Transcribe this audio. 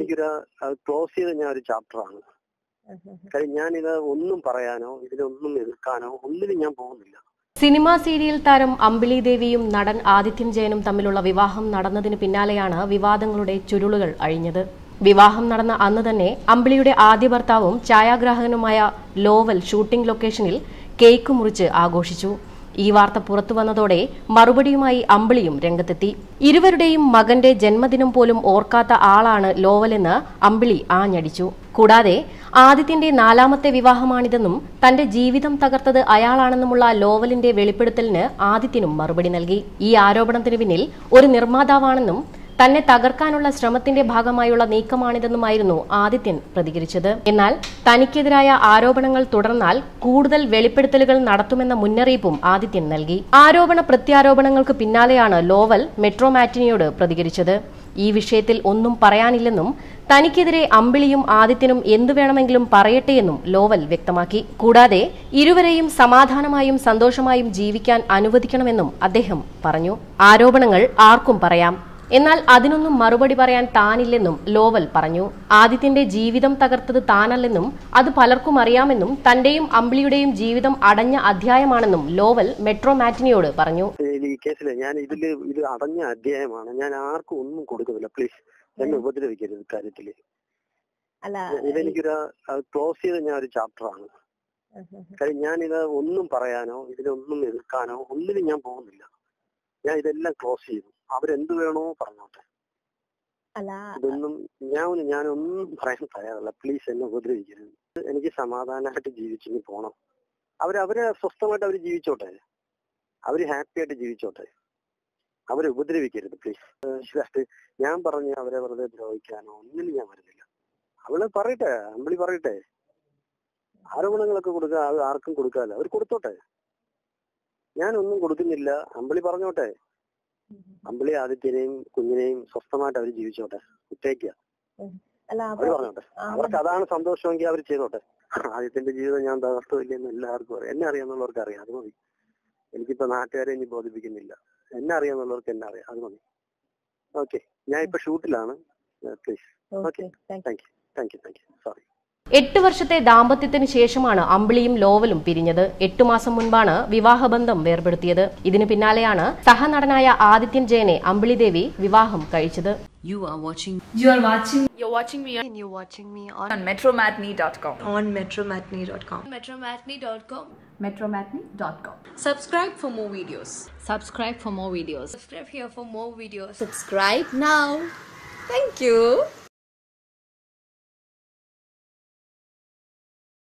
ഇതെനിക്കൊരു close ചെയ്ത ഞാൻ ഒരു ചാപ്റ്ററാണ് കാര്യം ഞാനിത് ഒന്നും പറയാനോ ഇതിലൊന്നും എതിർക്കാനോ ഒന്നിനും ഞാൻ പോകുന്നില്ല സിനിമാ സീരിയൽ താരം അമ്പിളി ദേവിയും നടൻ ആദിത്യൻ ജയനും തമ്മിലുള്ള വിവാഹം നടന്നതിന് പിന്നാലെയാണ് വിവാദങ്ങളുടെ ചുരുളുകൾ അഴിഞ്ഞത് വിവാഹം നടന്ന അന്ന് തന്നെ അമ്പിളിയുടെ ആദ്യ ഭർത്താവും ഛായാഗ്രാഹകനുമായ ലോവൽ ഷൂട്ടിംഗ് ലൊക്കേഷനിൽ കേക്ക് മുറിച്ച് ആഘോഷിച്ചു ഈ വാർത്ത പുറത്തു വന്നതോടെ മറുപടിയുമായി അമ്പിളിയും രംഗത്തെത്തി ഇരുവരുടെയും മകന്റെ ജന്മദിനം പോലും ഓർക്കാത്ത ആളാണ് ലോവലെന്ന് അമ്പിളി ആഞ്ഞടിച്ചു കൂടാതെ ആദിത്യന്റെ നാലാമത്തെ വിവാഹമാണിതെന്നും തന്റെ ജീവിതം തകർത്തത് അയാളാണെന്നുമുള്ള ലോവലിന്റെ വെളിപ്പെടുത്തലിന് ആദിത്യനും മറുപടി നൽകി ഈ ആരോപണത്തിന് പിന്നിൽ ഒരു നിർമ്മാതാവാണെന്നും തന്നെ തകർക്കാനുള്ള ശ്രമത്തിന്റെ ഭാഗമായുള്ള നീക്കമാണിതെന്നുമായിരുന്നു ആദിത്യൻ പ്രതികരിച്ചത് എന്നാൽ തനിക്കെതിരായ ആരോപണങ്ങൾ തുടർന്നാൽ കൂടുതൽ വെളിപ്പെടുത്തലുകൾ നടത്തുമെന്ന മുന്നറിയിപ്പും ആദിത്യൻ നൽകി ആരോപണ പ്രത്യാരോപണങ്ങൾക്ക് പിന്നാലെയാണ് ലോവൽ മെട്രോ മാറ്റിനിയോട് പ്രതികരിച്ചത് ഈ വിഷയത്തിൽ ഒന്നും പറയാനില്ലെന്നും തനിക്കെതിരെ അമ്പിളിയും ആദിത്യനും എന്തു വേണമെങ്കിലും പറയട്ടെയെന്നും ലോവൽ വ്യക്തമാക്കി കൂടാതെ ഇരുവരെയും സമാധാനമായും സന്തോഷമായും ജീവിക്കാൻ അനുവദിക്കണമെന്നും അദ്ദേഹം പറഞ്ഞു ആരോപണങ്ങൾ ആർക്കും പറയാം എന്നാൽ അതിനൊന്നും മറുപടി പറയാൻ താനില്ലെന്നും ലോവൽ പറഞ്ഞു ആദിത്യന്റെ ജീവിതം തകർത്തത് താനല്ലെന്നും അത് പലർക്കും അറിയാമെന്നും തന്റെയും അമ്പിളിയുടെയും ജീവിതം അടഞ്ഞ അധ്യായമാണെന്നും ലോവൽ മെട്രോ മാറ്റിനിയോട് പറഞ്ഞു ഈ കേസില് ഞാൻ ഇതില് ഇത് അടഞ്ഞ അധ്യായമാണ് ഞാൻ ആർക്കും ഒന്നും കൊടുക്കുന്നില്ല പ്ലീസ് എന്നെ ഉപദ്രവിക്കരുത് കാര്യത്തില് അല്ല ഇതെനിക്കൊരു ക്ലോസ് ചെയ്ത ഞാൻ ഒരു ചാപ്റ്ററാണ് കാര്യം ഞാനിത് ഒന്നും പറയാനോ ഇതിലൊന്നും എതിർക്കാനോ ഒന്നിനും ഞാൻ പോകുന്നില്ല ഞാൻ ഇതെല്ലാം ക്ലോസ് ചെയ്തു അവരെന്ത് വേണോ പറഞ്ഞോട്ടെ അല്ല ഇതൊന്നും ഞാൻ ഞാനൊന്നും പറയാൻ തയ്യാറല്ല പ്ലീസ് എന്നെ ഉപദ്രവിക്കരുത് എനിക്ക് സമാധാനമായിട്ട് ജീവിച്ചിങ്ങി പോണം അവര് അവരെ സ്വസ്ഥമായിട്ട് അവര് ജീവിച്ചോട്ടെ അവര് ഹാപ്പി ആയിട്ട് ജീവിച്ചോട്ടെ അവരെ ഉപദ്രവിക്കരുത് പ്ലീസ് ഞാൻ പറഞ്ഞ് അവരെ വെറുതെ ദ്രോഹിക്കാനോ ഒന്നിനും ഞാൻ വരുന്നില്ല അവള് പറയട്ടെ അമ്പിളി പറയട്ടെ ആരോപണങ്ങളൊക്കെ കൊടുക്കുക അത് ആർക്കും കൊടുക്കാല്ല അവർ കൊടുത്തോട്ടെ ഞാനൊന്നും കൊടുക്കുന്നില്ല അമ്പിളി പറഞ്ഞോട്ടെ അമ്പിളി ആദിത്യനെയും കുഞ്ഞിനെയും സ്വസ്ഥമായിട്ട് അവർ ജീവിച്ചോട്ടെ കുറ്റേക്കുക അല്ല അവര് പറഞ്ഞോട്ടെ അവർക്ക് അതാണ് സന്തോഷമെങ്കിൽ അവർ ചെയ്തോട്ടെ ആദ്യത്തിന്റെ ജീവിതം ഞാൻ തകർത്തു ഇല്ലെന്ന് എല്ലാവർക്കും അറിയാം എന്നെ അറിയാന്നുള്ളവർക്ക് അറിയാം അത് മതി എനിക്കിപ്പോ നാട്ടുകാരെ ഇനി ബോധിപ്പിക്കുന്നില്ല എന്നെ അറിയാന്നുള്ളവർക്ക് എന്നെ അറിയാം അത് മതി ഓക്കെ ഞാൻ ഇപ്പൊ ഷൂട്ടിലാണ് please okay thank thank you thank you thank you sorry എട്ട് വർഷത്തെ ദാമ്പത്യത്തിന് ശേഷമാണ് അമ്പിളിയും ലോവലും പിരിഞ്ഞത് എട്ടു മാസം മുൻപാണ് വിവാഹബന്ധം വേർപെടുത്തിയത് ഇതിനു പിന്നാലെയാണ് സഹനടനായ ആദിത്യൻ ജയനെ അമ്പിളി ദേവി വിവാഹം കഴിച്ചത് You are watching You are watching You're watching me and you're watching me on on metromatney.com. on metromatney.com. metromatney.com. Metromatney.com. Subscribe for more videos. Subscribe for more videos. Subscribe here for more videos. Subscribe now. Thank you.